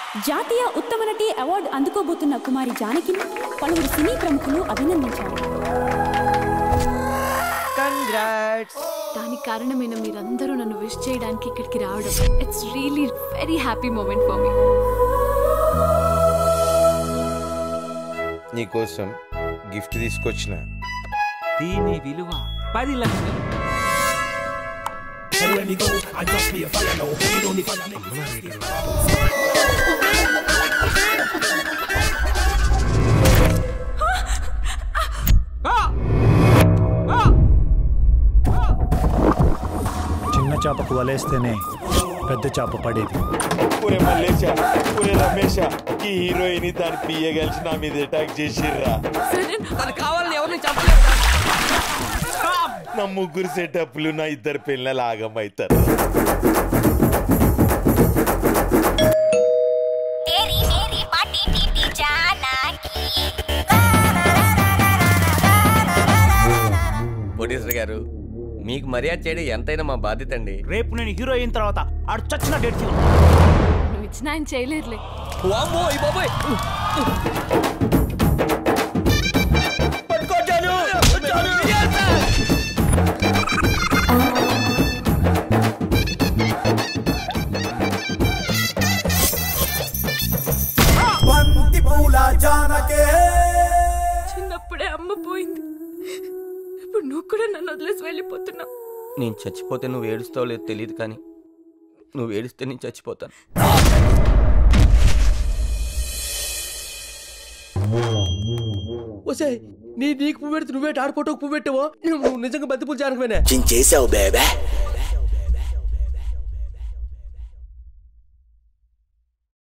జాతీయ ఉత్తమ నటి అవార్డు అందుకోబోతున్న కుమారి జానకిని పలువురు సినీ ప్రముఖులు అభినందించారు కంగ్రాట్స్ దానికి కారణమైన మీరందరూ నన్ను విష్ చేయడానికి ఇక్కడికి రావడం it's really very happy moment for me నీకోసం గిఫ్ట్ తీసుకొచ్చిన దీని విలువ పది లక్షలు చిన్న చేపకు వలేస్తేనే పెద్ద చేప పడేది ఒరే మల్లేశ ఒరే రమేష ఈ హీరోయిన్ దాని పియ్య కలిసి నా మీద అటాక్ చేసిర్రా అది కావాలని ఎవరిని చంపలేదు నా ముగ్గురు సెటప్లు నా ఇద్దరు పిల్లలు ఆగమవుతారు तेरी मेरी पार्टी टीटी जाना की ప్రొడ్యూసర్ గారు మీకు మర్యాద చేయడం ఎంతైనా మా బాధ్యత అండి రేపు నేను హీరో అయిన తర్వాత ఆడు చచ్చిన డేట్ నువ్వు ఇచ్చిన ఆయన చేయలేరులే వామ్మో, ఈ బాబోయ్. పట్టుకొచ్చాను, వచ్చాను. చిన్నప్పుడే అమ్మ పోయింది ఇప్పుడు నువ్వు కూడా నన్ను వదిలేసి వెళ్ళిపోతున్నావు నేను చచ్చిపోతే నువ్వు ఏడుస్తావు లేదు తెలియదు కానీ నువ్వు ఏడిస్తే నేను చచ్చిపోతాను ఒసే నీ నీకు పువ్వు పెడితే నువ్వే ఆడిపోటోకు పువ్వు పెట్టావో నువ్వు నిజంగా బంతి పూలు జానకమేనే చేసావు బేబే